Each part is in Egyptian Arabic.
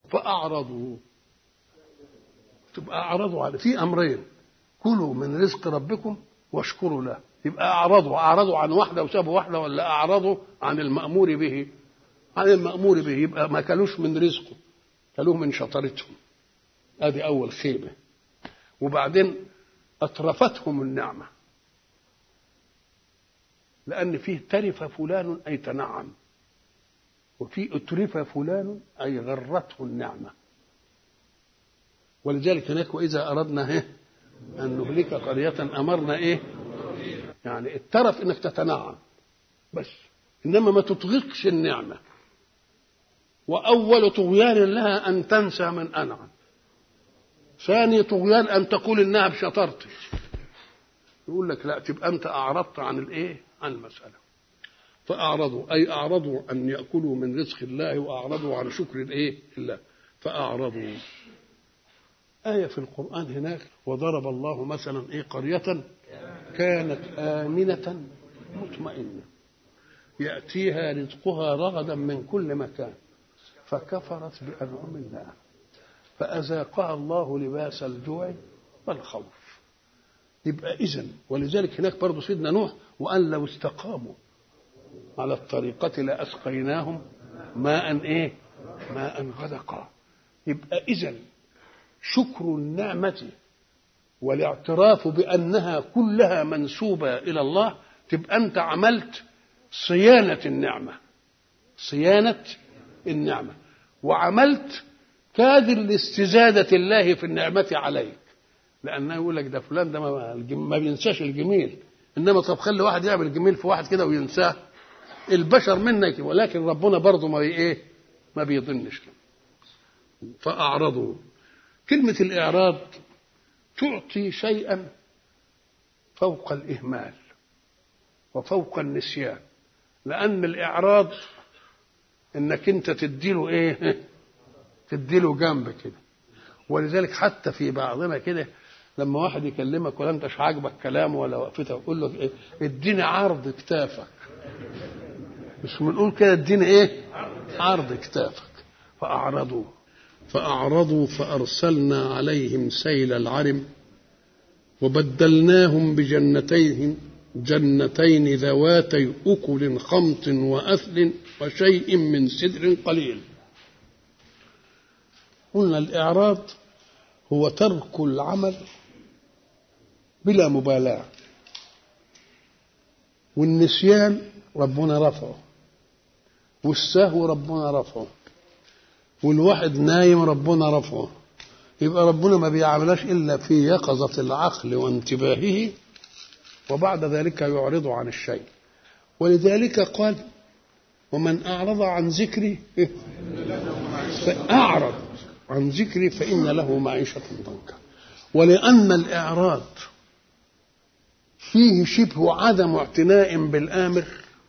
فأعرضوا تبقى أعرضوا على في أمرين كلوا من رزق ربكم واشكروا له يبقى أعرضوا أعرضوا عن واحدة وسابوا واحدة ولا أعرضوا عن المأمور به عن المأمور به يبقى ما كلوش من رزقه كلوه من شطارتهم هذه أول خيبة وبعدين أترفتهم النعمة لأن فيه ترف فلان أي تنعم وفي أترف فلان أي غرته النعمة ولذلك هناك وإذا أردنا إيه أن نهلك قرية أمرنا إيه يعني الترف إنك تتنعم بس إنما ما تطغقش النعمة وأول طغيان لها أن تنسى من أنعم ثاني طغيان أن تقول إنها بشطارتي يقول لك لا تبقى أنت أعرضت عن الإيه عن المسألة فأعرضوا أي أعرضوا أن يأكلوا من رزق الله وأعرضوا عن شكر الإيه الله فأعرضوا آية في القرآن هناك وضرب الله مثلا إيه قرية كانت آمنة مطمئنة يأتيها رزقها رغدا من كل مكان فكفرت بأنعم الله فأذاقها الله لباس الجوع والخوف يبقى إذن ولذلك هناك برضه سيدنا نوح وأن لو استقاموا على الطريقة لأسقيناهم ماء إيه؟ ماء غدقا يبقى إذن شكر النعمة والاعتراف بأنها كلها منسوبة إلى الله تبقى أنت عملت صيانة النعمة صيانة النعمة وعملت كادر لاستزادة الله في النعمة عليك لأنه يقول لك ده فلان ده ما, ما بينساش الجميل إنما طب خلي واحد يعمل جميل في واحد كده وينساه البشر منك ولكن ربنا برضه ما ايه ما بيظنش فأعرضوا كلمة الإعراض تعطي شيئا فوق الإهمال وفوق النسيان لأن الإعراض إنك أنت تديله إيه؟ تديله جنب كده ولذلك حتى في بعضنا كده لما واحد يكلمك ولا انتش عاجبك كلامه ولا وقفته يقول له إيه؟ اديني عرض كتافك مش بنقول كده اديني ايه عرض كتافك فأعرضوا فأعرضوا فأرسلنا عليهم سيل العرم وبدلناهم بجنتين جنتين ذواتي أكل خمط وأثل وشيء من سدر قليل قلنا الإعراض هو ترك العمل بلا مبالاة والنسيان ربنا رفعه والسهو ربنا رفعه والواحد نايم ربنا رفعه يبقى ربنا ما بيعملهاش الا في يقظه العقل وانتباهه وبعد ذلك يعرض عن الشيء ولذلك قال ومن اعرض عن ذكري فاعرض عن ذكري فان له معيشه ضنكا ولان الاعراض فيه شبه عدم اعتناء بالامر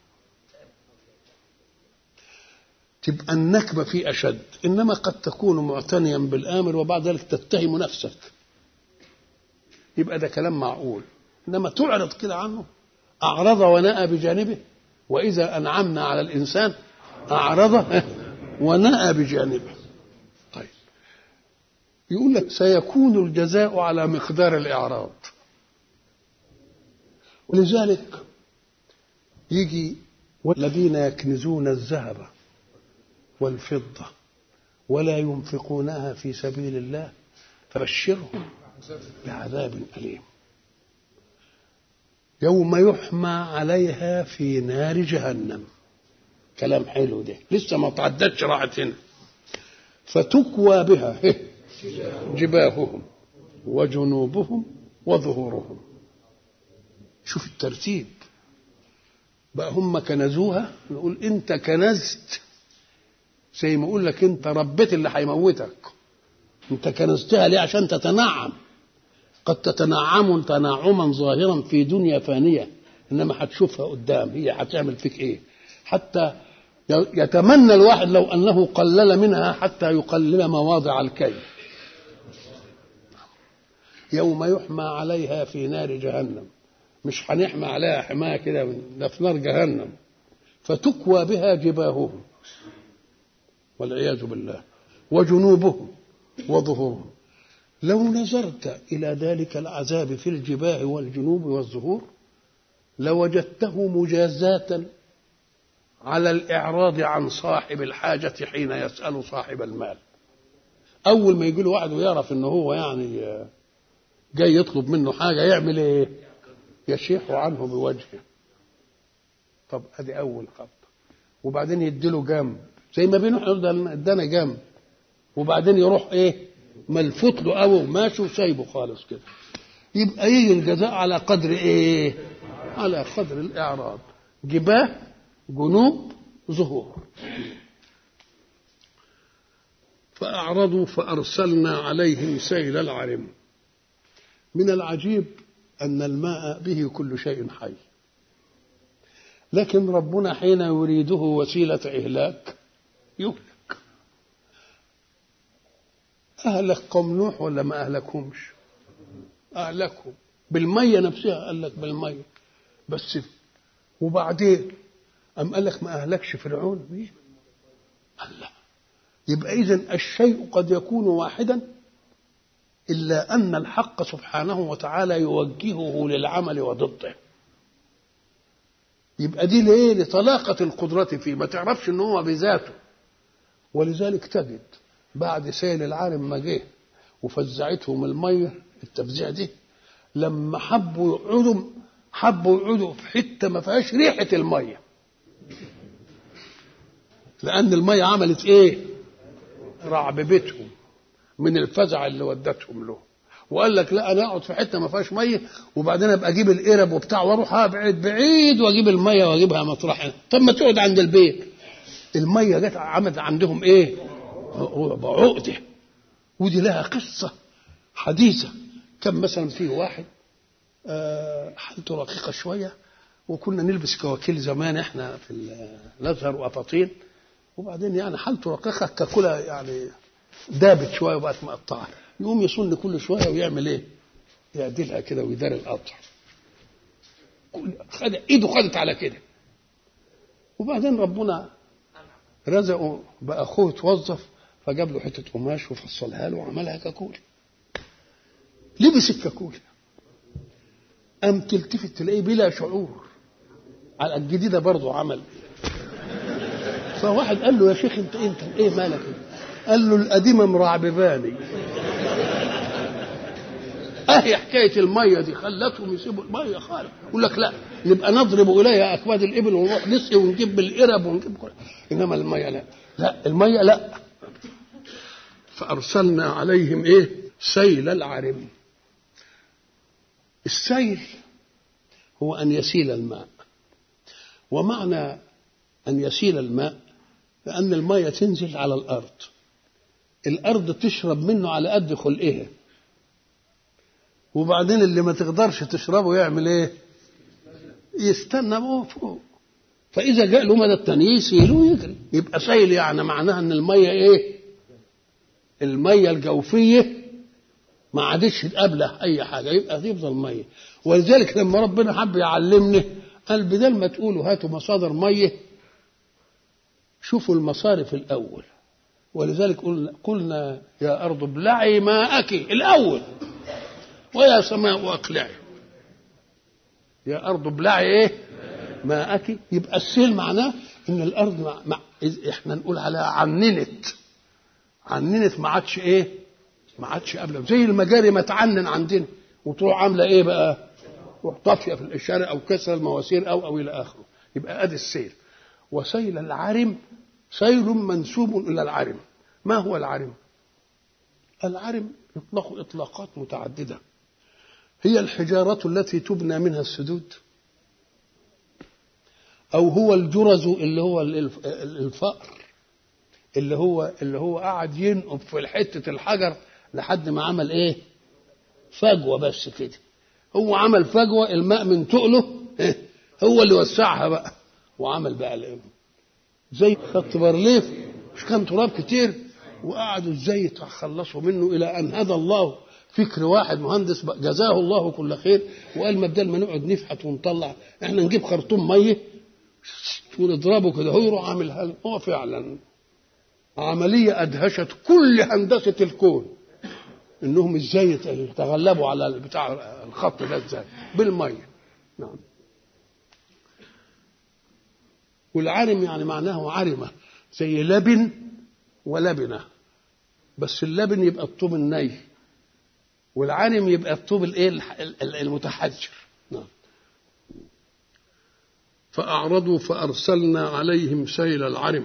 تبقى النكبة فيه أشد إنما قد تكون معتنيا بالآمر وبعد ذلك تتهم نفسك يبقى ده كلام معقول إنما تعرض كده عنه أعرض ونأى بجانبه وإذا أنعمنا على الإنسان أعرض ونأى بجانبه طيب يقول لك سيكون الجزاء على مقدار الإعراض ولذلك يجي والذين يكنزون الذهب والفضة ولا ينفقونها في سبيل الله فبشرهم بعذاب أليم يوم يحمى عليها في نار جهنم كلام حلو ده لسه ما تعدتش راحت هنا فتكوى بها جباههم وجنوبهم وظهورهم شوف الترتيب بقى هم كنزوها نقول انت كنزت زي ما اقول لك انت ربيت اللي هيموتك انت كنزتها ليه عشان تتنعم قد تتنعم تنعما ظاهرا في دنيا فانيه انما هتشوفها قدام هي هتعمل فيك ايه حتى يتمنى الواحد لو انه قلل منها حتى يقلل مواضع الكي يوم يحمى عليها في نار جهنم مش هنحمى عليها حمايه كده ده في نار جهنم فتكوى بها جباههم والعياذ بالله وجنوبهم وظهورهم لو نظرت إلى ذلك العذاب في الجباه والجنوب والظهور لوجدته مجازاة على الإعراض عن صاحب الحاجة حين يسأل صاحب المال أول ما يجي له واحد ويعرف إن هو يعني جاي يطلب منه حاجة يعمل إيه؟ يشيح عنه بوجهه طب ادي اول خطه وبعدين يديله جنب زي ما بينه ادانا جنب وبعدين يروح ايه ملفوت له قوي وماشي وسايبه خالص كده يبقى يجي الجزاء على قدر ايه على قدر الاعراض جباه جنوب ظهور فأعرضوا فأرسلنا عليهم سيل العرم من العجيب أن الماء به كل شيء حي لكن ربنا حين يريده وسيلة إهلاك يهلك أهلك قوم نوح ولا ما أهلكهمش أهلكهم بالمية نفسها قال لك بالمية بس وبعدين أم قال لك ما أهلكش فرعون بيه الله يبقى إذا الشيء قد يكون واحدا إلا أن الحق سبحانه وتعالى يوجهه للعمل وضده يبقى دي ليه لطلاقة القدرة فيه ما تعرفش ان هو بذاته ولذلك تجد بعد سيل العالم ما جه وفزعتهم المية التفزيع دي لما حبوا يقعدوا حبوا يقعدوا في حتة ما فيهاش ريحة المية لأن المية عملت إيه؟ رعببتهم من الفزع اللي ودتهم له وقال لك لا انا اقعد في حته ما فيهاش ميه وبعدين ابقى اجيب القرب وبتاع واروح ابعد بعيد واجيب الميه واجيبها مطرحها طب ما تقعد عند البيت الميه جت عملت عندهم ايه عقده ودي لها قصه حديثه كان مثلا في واحد آه حالته رقيقه شويه وكنا نلبس كواكيل زمان احنا في الازهر واباطين وبعدين يعني حالته رقيقه ككلها يعني دابت شويه وبقت مقطعه يقوم يصن كل شويه ويعمل ايه؟ يعدلها كده ويدار القطع خد ايده خدت على كده وبعدين ربنا رزقه باخوه اتوظف فجاب له حته قماش وفصلها له وعملها كاكول لبس الكاكول قام تلتفت تلاقيه بلا شعور على الجديده برضه عمل فواحد قال له يا شيخ انت انت ايه مالك قال له القديمه مرعبباني اهي حكايه الميه دي خلتهم يسيبوا الميه خالص يقول لك لا نبقى نضرب اليها اكباد الابل ونروح نسقي ونجيب بالقرب ونجيب كل انما الميه لا لا الميه لا فارسلنا عليهم ايه سيل العرم السيل هو ان يسيل الماء ومعنى ان يسيل الماء لان الميه تنزل على الارض الارض تشرب منه على قد خلقها وبعدين اللي ما تقدرش تشربه يعمل ايه يستنى هو فوق فاذا جاء له مدى التاني يسيل ويجري يبقى سيل يعني معناها ان الميه ايه الميه الجوفيه ما عادش تقابله اي حاجه يبقى تفضل ميه ولذلك لما ربنا حب يعلمنا قال بدل ما تقولوا هاتوا مصادر ميه شوفوا المصارف الاول ولذلك قلنا, قلنا يا ارض ابلعي ماءك الاول ويا سماء اقلعي يا ارض ابلعي ايه ماءك يبقى السيل معناه ان الارض مع مع احنا نقول عليها عننت عننت ما عادش ايه ما عادش قبل زي المجاري ما تعنن عندنا وتروح عامله ايه بقى تروح طافيه في الاشاره او كسر المواسير او او الى اخره يبقى ادي السيل وسيل العرم سيل منسوب الى العرم ما هو العرم العرم يطلق اطلاقات متعدده هي الحجاره التي تبنى منها السدود او هو الجرز اللي هو الفأر اللي هو اللي هو قعد ينقب في حته الحجر لحد ما عمل ايه فجوه بس كده هو عمل فجوه الماء من تقله هو اللي وسعها بقى وعمل بقى الإيه؟ زي خط بارليف مش كان تراب كتير وقعدوا ازاي يتخلصوا منه الى ان هدى الله فكر واحد مهندس جزاه الله كل خير وقال ما بدل ما نقعد نفحت ونطلع احنا نجيب خرطوم ميه ونضربه كده هو يروح عامل هذا هو فعلا عملية أدهشت كل هندسة الكون إنهم إزاي يتغلبوا على بتاع الخط ده إزاي بالمية نعم والعرم يعني معناه عرمة زي لبن ولبنة بس اللبن يبقى الطوب الني والعرم يبقى الطوب الايه المتحجر نعم فأعرضوا فأرسلنا عليهم سيل العرم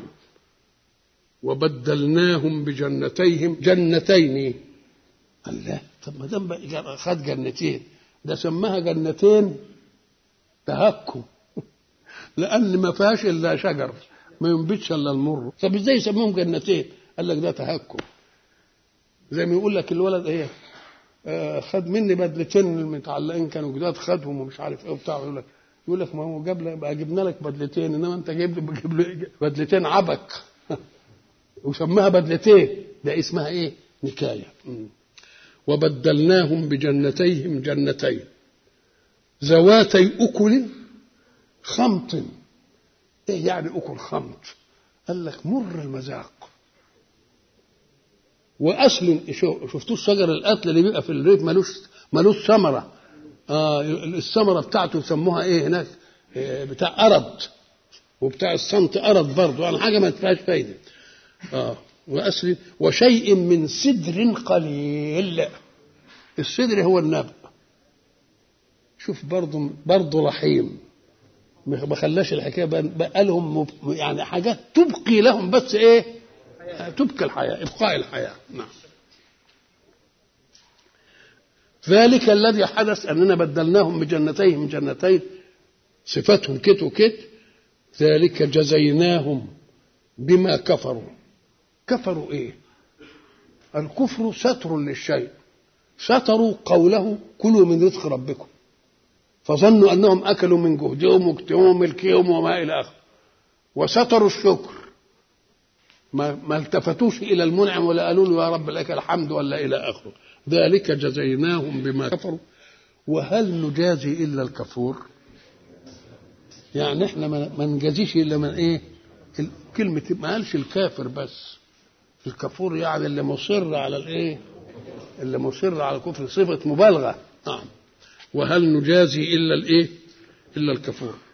وبدلناهم بجنتيهم جنتين قال لا طب ما دام خد جنتين ده سماها جنتين تهكم لأن ما فيهاش إلا شجر ما ينبتش إلا المر طب إزاي يسموهم جنتين؟ قال لك ده تهكم زي ما يقول لك الولد إيه آه خد مني بدلتين المتعلقين كانوا جداد خدهم ومش عارف ايه وبتاع يقول لك يقول لك ما هو جاب لك بقى جبنا لك بدلتين انما انت جايب لي بدلتين عبك وسماها بدلتين ده اسمها ايه؟ نكايه وبدلناهم بجنتيهم جنتين ذواتي اكل خمط ايه يعني اكل خمط؟ قال لك مر المذاق واصل شفتوا الشجر القتل اللي بيبقى في الريف ملوش ملوش ثمره آه الثمره بتاعته يسموها ايه هناك إيه بتاع ارض وبتاع الصمت ارض برضه يعني حاجه ما فيهاش فايده اه واصل وشيء من سدر قليل السدر هو النبأ شوف برضه برضه رحيم ما خلاش الحكايه بقى لهم يعني حاجات تبقي لهم بس ايه تبقي الحياه ابقاء الحياه نعم ذلك الذي حدث اننا بدلناهم بجنتيهم جنتين صفتهم كت وكت ذلك جزيناهم بما كفروا كفروا ايه الكفر ستر للشيء ستروا قوله كلوا من رزق ربكم فظنوا انهم اكلوا من جهدهم واجتهادهم وملكهم وما الى اخره وستروا الشكر ما, ما التفتوش الى المنعم ولا قالوا له يا رب لك الحمد ولا الى اخره ذلك جزيناهم بما كفروا وهل نجازي الا الكفور يعني احنا ما نجازيش الا من ايه كلمه ما قالش الكافر بس الكفور يعني اللي مصر على الايه اللي مصر على الكفر صفه مبالغه نعم وهل نجازي الا الايه الا الكفور